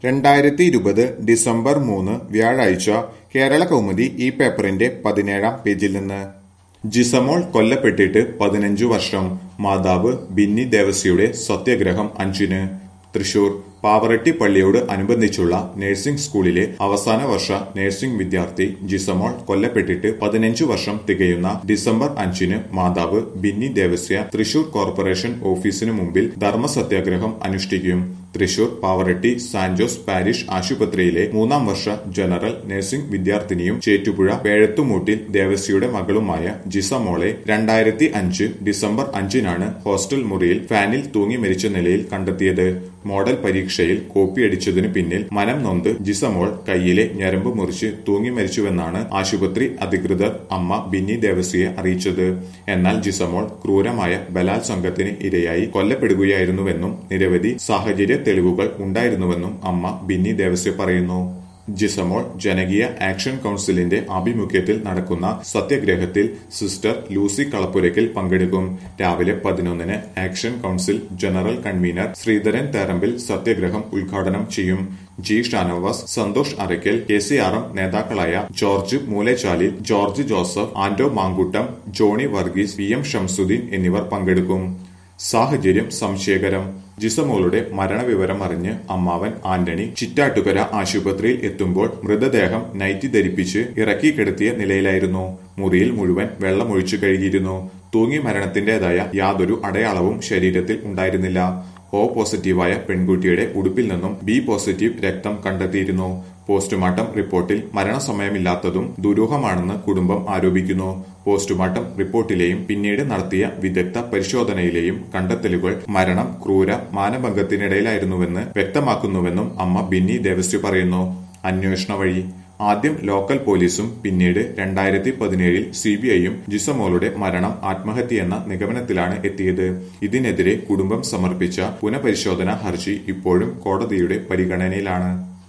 രണ്ടായിരത്തി ഇരുപത് ഡിസംബർ മൂന്ന് വ്യാഴാഴ്ച കേരള കൗമുദി ഈ പേപ്പറിന്റെ പതിനേഴാം പേജിൽ നിന്ന് ജിസമോൾ കൊല്ലപ്പെട്ടിട്ട് പതിനഞ്ചു വർഷം മാതാവ് ബിന്നി ദേവസിയുടെ സത്യാഗ്രഹം അഞ്ചിന് തൃശൂർ പാവറട്ടി പള്ളിയോട് അനുബന്ധിച്ചുള്ള നഴ്സിംഗ് സ്കൂളിലെ അവസാന വർഷ നഴ്സിംഗ് വിദ്യാർത്ഥി ജിസമോൾ കൊല്ലപ്പെട്ടിട്ട് പതിനഞ്ചു വർഷം തികയുന്ന ഡിസംബർ അഞ്ചിന് മാതാവ് ബിന്നി ദേവസ്യ തൃശൂർ കോർപ്പറേഷൻ ഓഫീസിനു മുമ്പിൽ ധർമ്മസത്യാഗ്രഹം അനുഷ്ഠിക്കും തൃശൂർ പാവറട്ടി സാന്റ് ജോസ് പാരിഷ് ആശുപത്രിയിലെ മൂന്നാം വർഷ ജനറൽ നഴ്സിംഗ് വിദ്യാർത്ഥിനിയും ചേറ്റുപുഴ പേഴത്തുമൂട്ടിൽ ദേവസ്യയുടെ മകളുമായ ജിസമോളെ രണ്ടായിരത്തി അഞ്ച് ഡിസംബർ അഞ്ചിനാണ് ഹോസ്റ്റൽ മുറിയിൽ ഫാനിൽ തൂങ്ങി മരിച്ച നിലയിൽ കണ്ടെത്തിയത് മോഡൽ പരീക്ഷയിൽ കോപ്പിയടിച്ചതിനു പിന്നിൽ മനം നൊന്ത് ജിസമോൾ കയ്യിലെ ഞരമ്പ് മുറിച്ച് തൂങ്ങി മരിച്ചുവെന്നാണ് ആശുപത്രി അധികൃതർ അമ്മ ബിന്നി ദേവസിയെ അറിയിച്ചത് എന്നാൽ ജിസമോൾ ക്രൂരമായ ബലാത്സംഗത്തിന് ഇരയായി കൊല്ലപ്പെടുകയായിരുന്നുവെന്നും നിരവധി സാഹചര്യ തെളിവുകൾ ഉണ്ടായിരുന്നുവെന്നും അമ്മ ബിന്നി ദേവസ്യ പറയുന്നു ജിസമോൾ ജനകീയ ആക്ഷൻ കൌൺസിലിന്റെ ആഭിമുഖ്യത്തിൽ നടക്കുന്ന സത്യാഗ്രഹത്തിൽ സിസ്റ്റർ ലൂസി കളപ്പുരയ്ക്കൽ പങ്കെടുക്കും രാവിലെ പതിനൊന്നിന് action council general convener Sreedharan Therambil സത്യാഗ്രഹം ഉദ്ഘാടനം ചെയ്യും G Shanavas Santhosh Arakkal K C R M നേതാക്കളായ ജോർജ് മൂലേച്ചാലിൽ ജോർജ് ജോസഫ് ആന്റോ മാങ്കൂട്ടം ജോണി വർഗീസ് പി എം ഷംസുദ്ദീൻ എന്നിവർ പങ്കെടുക്കും സാഹചര്യം സംശയകരം ജിസമോളുടെ മരണവിവരം അറിഞ്ഞ് അമ്മാവൻ ആന്റണി ചിറ്റാട്ടുകര ആശുപത്രിയിൽ എത്തുമ്പോൾ മൃതദേഹം നൈറ്റി ധരിപ്പിച്ച് ഇറക്കി കിടത്തിയ നിലയിലായിരുന്നു മുറിയിൽ മുഴുവൻ വെള്ളമൊഴിച്ചു കഴുകിയിരുന്നു തൂങ്ങി മരണത്തിന്റേതായ യാതൊരു അടയാളവും ശരീരത്തിൽ ഉണ്ടായിരുന്നില്ല ഒ പോസിറ്റീവായ പെൺകുട്ടിയുടെ ഉടുപ്പിൽ നിന്നും ബി പോസിറ്റീവ് രക്തം കണ്ടെത്തിയിരുന്നു പോസ്റ്റ്മോർട്ടം റിപ്പോർട്ടിൽ മരണസമയമില്ലാത്തതും ദുരൂഹമാണെന്ന് കുടുംബം ആരോപിക്കുന്നു പോസ്റ്റ്മോർട്ടം റിപ്പോർട്ടിലെയും പിന്നീട് നടത്തിയ വിദഗ്ധ പരിശോധനയിലെയും കണ്ടെത്തലുകൾ മരണം ക്രൂര മാനഭംഗത്തിനിടയിലായിരുന്നുവെന്ന് വ്യക്തമാക്കുന്നുവെന്നും അമ്മ ബിന്നി ദേവസ്യു പറയുന്നു അന്വേഷണ വഴി ആദ്യം ലോക്കൽ പോലീസും പിന്നീട് രണ്ടായിരത്തി പതിനേഴിൽ സി ബി ഐയും ജിസമോളുടെ മരണം ആത്മഹത്യയെന്ന നിഗമനത്തിലാണ് എത്തിയത് ഇതിനെതിരെ കുടുംബം സമർപ്പിച്ച പുനഃപരിശോധനാ ഹർജി ഇപ്പോഴും കോടതിയുടെ പരിഗണനയിലാണ്